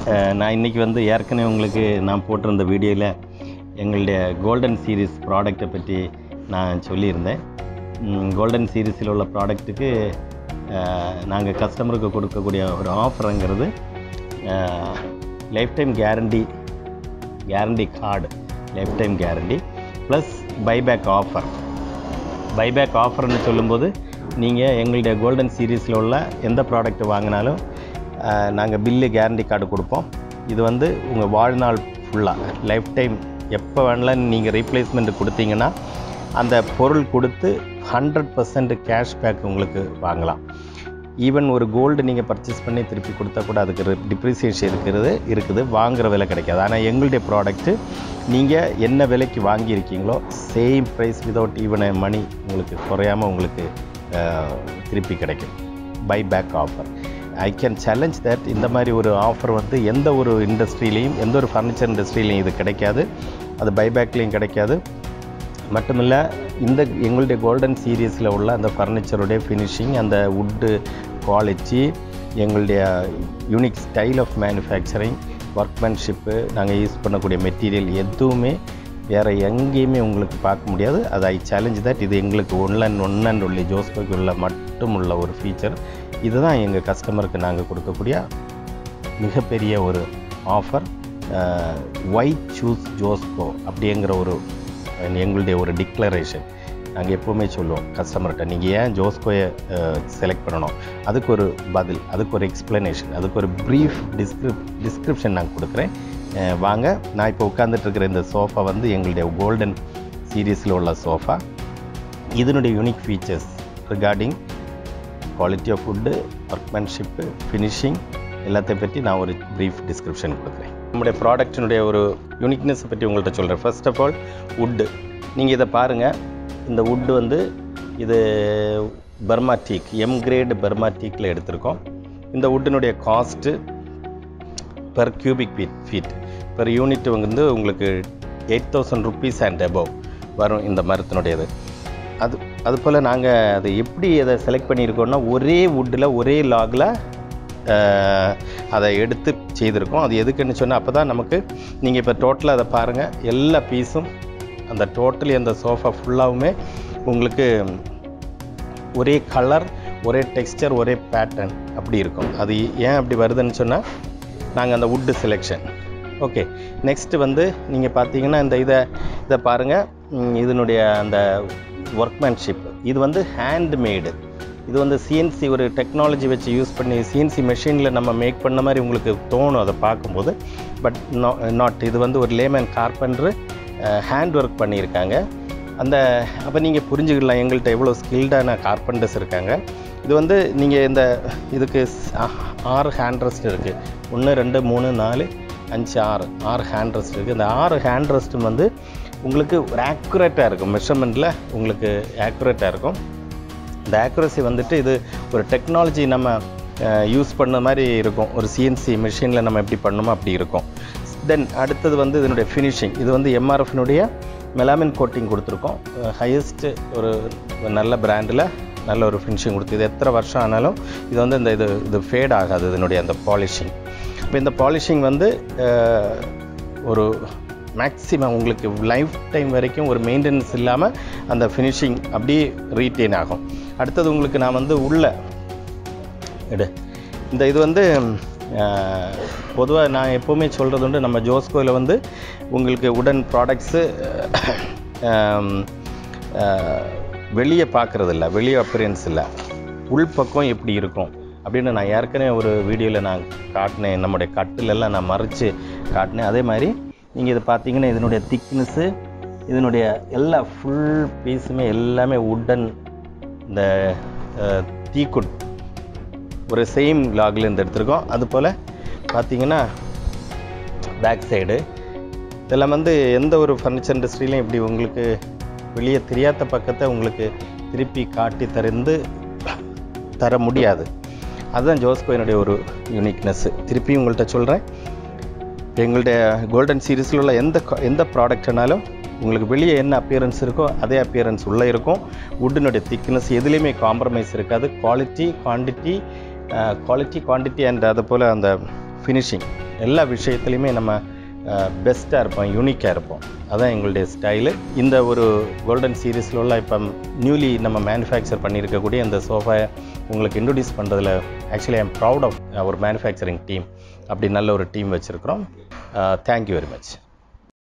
அஹ், நான் இன்றைக்கி வந்து ஏற்கனவே உங்களுக்கு நான் போட்டிருந்த வீடியோவில் எங்களுடைய கோல்டன் சீரீஸ் ப்ராடக்ட்டை பற்றி நான் சொல்லியிருந்தேன் கோல்டன் சீரீஸில் உள்ள ப்ராடக்ட்டுக்கு நாங்கள் கஸ்டமருக்கு கொடுக்கக்கூடிய ஒரு ஆஃபருங்கிறது life time guarantee guarantee card life time guarantee plus buyback offer buyback ஆஃபர்னு சொல்லும்போது நீங்கள் எங்களுடைய கோல்டன் சீரீஸில் உள்ள எந்த ப்ராடக்ட் வாங்கினாலும் நாங்கள் பில்லு கேரண்டி கார்டு கொடுப்போம் இது வந்து உங்கள் வாழ்நாள் ஃபுல்லாக லைஃப் டைம் எப்போ வேணாலும் நீங்கள் ரீப்ளேஸ்மெண்ட் கொடுத்தீங்கன்னா அந்த பொருள் கொடுத்து ஹண்ட்ரட் பர்சன்ட் கேஷ்பேக் உங்களுக்கு வாங்கலாம் ஈவன் ஒரு கோல்டு நீங்கள் பர்ச்சேஸ் பண்ணி திருப்பி கொடுத்தா கூட அதுக்கு டிப்ரிசியேஷன் இருக்கிறது இருக்குது வாங்குற விலை கிடைக்காது ஆனால் எங்களுடைய ப்ராடக்ட்டு நீங்கள் என்ன விலைக்கு வாங்கியிருக்கீங்களோ same price without even money உங்களுக்கு குறையாமல் உங்களுக்கு அஹ், திருப்பி கிடைக்கும் buyback offer I can challenge that இந்த மாதிரி ஒரு ஆஃபர் வந்து எந்த ஒரு இண்டஸ்ட்ரியிலையும் எந்த ஒரு ஃபர்னிச்சர் இண்டஸ்ட்ரியிலையும் இது கிடைக்காது அது பைபேக்லேயும் கிடைக்காது மட்டுமில்ல இந்த எங்களுடைய கோல்டன் சீரீஸில் உள்ள அந்த ஃபர்னிச்சருடைய ஃபினிஷிங் அந்த வுட்டு குவாலிட்டி எங்களுடைய unique style of manufacturing workmanship நாங்கள் யூஸ் பண்ணக்கூடிய மெட்டீரியல் எதுவுமே வேறு எங்கேயுமே உங்களுக்கு பார்க்க முடியாது அது ஐ சேலஞ்ச் தட் இது எங்களுக்கு one and one and only ஜோஸ்கோக்கு உள்ள மட்டும் உள்ள ஒரு ஃபீச்சர் இதுதான் எங்கள் கஸ்டமருக்கு நாங்கள் கொடுக்கக்கூடிய மிகப்பெரிய ஒரு ஆஃபர் ஒயிட் சூஸ் ஜோஸ்கோ அப்படிங்கிற ஒரு எங்களுடைய ஒரு டிக்ளரேஷன் நாங்கள் எப்போவுமே சொல்லுவோம் கஸ்டமர்கிட்ட நீங்கள் ஏன் ஜோஸ்கோயை செலக்ட் பண்ணணும் அதுக்கு ஒரு பதில் அதுக்கு ஒரு எக்ஸ்ப்ளனேஷன் அதுக்கு ஒரு ப்ரீஃப் டிஸ்கிரிப் டிஸ்கிரிப்ஷன் நான் கொடுக்குறேன் அஹ், வாங்க நான் இப்போ உட்காந்துட்டு இருக்கிற இந்த சோஃபா வந்து எங்களுடைய கோல்டன் சீரீஸில் உள்ள சோஃபா இதனுடைய unique features regarding quality of ஃபுட்டு ஒர்க்மேன்ஷிப்பு ஃபினிஷிங் எல்லாத்தையும் பற்றி நான் ஒரு ப்ரீஃப் டிஸ்கிரிப்ஷன் கொடுக்குறேன் நம்முடைய ப்ராடக்ட்டினுடைய ஒரு யூனிக்னஸை பற்றி உங்கள்கிட்ட சொல்கிறேன் ஃபர்ஸ்ட் ஆஃப் ஆல் வுட்டு நீங்கள் இதை பாருங்கள் இந்த வுட்டு வந்து இது Burma teak M grade Burma டீக்கில் எடுத்திருக்கோம் இந்த வுட்டினுடைய cost per cubic feet feet per unit வந்து உங்களுக்கு eight thousand rupees and above வரும் இந்த மரத்தினுடையது அது அது போல் நாங்கள் அதை எப்படி அதை செலக்ட் பண்ணியிருக்கோம்னா ஒரே வுட்டில் ஒரே லாகில் அதை எடுத்து செய்திருக்கோம் அது எதுக்குன்னு சொன்னால் அப்போ தான் நமக்கு நீங்கள் இப்போ டோட்டலாக அதை பாருங்கள் எல்லா பீஸும் அந்த டோட்டலி அந்த சோஃபா ஃபுல்லாகவுமே உங்களுக்கு ஒரே கலர் ஒரே டெக்ஸ்டர் ஒரே பேட்டர்ன் அப்படி இருக்கும் அது ஏன் அப்படி வருதுன்னு சொன்னால் நாங்கள் அந்த வுட்டு செலெக்ஷன் ஓகே நெக்ஸ்ட்டு வந்து நீங்கள் பார்த்தீங்கன்னா இந்த இதை இதை பாருங்கள் இதனுடைய அந்த ஒர்க்மேன்ஷிப் இது வந்து ஹேண்ட்மேடு இது வந்து சிஎன்சி ஒரு டெக்னாலஜி வச்சு யூஸ் பண்ணி சிஎன்சி மெஷினில் நம்ம மேக் பண்ண மாதிரி உங்களுக்கு தோணும் அதை பார்க்கும்போது பட் நாட் இது வந்து ஒரு லேமேன் கார்பெண்டரு ஹேண்ட் ஒர்க் பண்ணியிருக்காங்க அந்த அப்போ நீங்கள் புரிஞ்சுக்கலாம் எங்கள்கிட்ட எவ்வளோ ஸ்கில்டான கார்பெண்டர்ஸ் இருக்காங்க இது வந்து நீங்கள் இந்த இதுக்கு ஸ்- ஆ- ஆறு ஹேண்ட் ரெஸ்ட் இருக்குது ஒன்று ரெண்டு மூணு நாலு அஞ்சு ஆறு ஆறு ஹேண்ட் ரெஸ்ட் இருக்குது இந்த ஆறு ஹேண்ட் ரெஸ்ட்டும் வந்து உங்களுக்கு ஒரு ஆக்குரேட்டாக இருக்கும் மெஷர்மெண்ட்டில் உங்களுக்கு ஆக்குரேட்டாக இருக்கும் இந்த ஆக்குரசி வந்துட்டு இது ஒரு டெக்னாலஜி நம்ம யூஸ் பண்ண மாதிரி இருக்கும் ஒரு சிஎன்சி மிஷினில் நம்ம எப்படி பண்ணணுமோ அப்படி இருக்கும் தென் அடுத்தது வந்து இதனுடைய ஃபினிஷிங் இது வந்து எம்ஆர்எஃப்னுடைய மெலாமின் கோட்டிங் கொடுத்துருக்கோம் ஹையஸ்ட்டு ஒரு நல்ல பிராண்டில் நல்ல ஒரு ஃபினிஷிங் கொடுத்து இது எத்தனை வருஷம் ஆனாலும் இது வந்து இந்த இது இது ஃபேட் ஆகாது இதனுடைய அந்த பாலிஷிங் இப்போ இந்த பாலிஷிங் வந்து அஹ், ஒரு மேக்ஸிமம் உங்களுக்கு லைஃப் டைம் வரைக்கும் ஒரு மெயின்டெனன்ஸ் இல்லாமல் அந்த ஃபினிஷிங் அப்படியே ரீட்டைன் ஆகும் அடுத்தது உங்களுக்கு நான் வந்து உள்ள எடு இந்த இது வந்து பொதுவாக நான் எப்போவுமே சொல்கிறது உண்டு நம்ம ஜோஸ்கோவில் வந்து உங்களுக்கு உடன் ப்ராடக்ட்ஸு வெளியே பார்க்குறது இல்லை வெளியே அப்பியரன்ஸ் இல்லை உள்பக்கம் எப்படி இருக்கும் அப்படின்னு நான் ஏற்கனவே ஒரு வீடியோவில் நான் காட்டினேன் நம்முடைய கட்டிலெல்லாம் நான் மறைச்சு காட்டினேன் அதே மாதிரி நீங்கள் இதை பார்த்தீங்கன்னா இதனுடைய திக்னஸ்ஸு இதனுடைய எல்லா ஃபுல் பீஸுமே எல்லாமே உட்டன் இந்த தீக்குட் ஒரு சேம் லாக்லேருந்து எடுத்திருக்கோம் அதுபோல் பார்த்தீங்கன்னா பேக் சைடு இதெல்லாம் வந்து எந்த ஒரு ஃபர்னிச்சர் இண்டஸ்ட்ரியிலையும் இப்படி உங்களுக்கு வெளியே தெரியாத பக்கத்தை உங்களுக்கு திருப்பி காட்டி தருந்து தர முடியாது அதுதான் ஜோஸ்கோயினுடைய ஒரு யூனிக்னஸ்ஸு திருப்பி உங்கள்கிட்ட சொல்கிறேன் எங்களுடைய கோல்டன் சீரீஸில் உள்ள எந்த க- எந்த ப்ராடக்ட்னாலும் உங்களுக்கு வெளியே என்ன அப்பியரன்ஸ் இருக்கோ அதே அப்பியரன்ஸ் உள்ளே இருக்கும் வுட்டினுடைய திக்னஸ் எதுலேயுமே காம்ப்ரமைஸ் இருக்காது quality quantity quality quantity and அது போல் அந்த ஃபினிஷிங் எல்லா விஷயத்துலையுமே நம்ம பெஸ்ட்டாக இருப்போம் யூனிக்காக இருப்போம் அதான் எங்களுடைய ஸ்டைலு இந்த ஒரு கோல்டன் சீரீஸில் உள்ள இப்போ நியூலி நம்ம மேனுஃபேக்சர் பண்ணியிருக்கக்கூடிய இந்த சோஃபா உங்களுக்கு இன்ட்ரடியூஸ் பண்ணுறதுல actually I am proud of ஒரு மேனுஃபேக்சரிங் டீம் அப்படி நல்ல ஒரு டீம் வச்சுருக்கிறோம் தேங்க்யூ வெரி மச்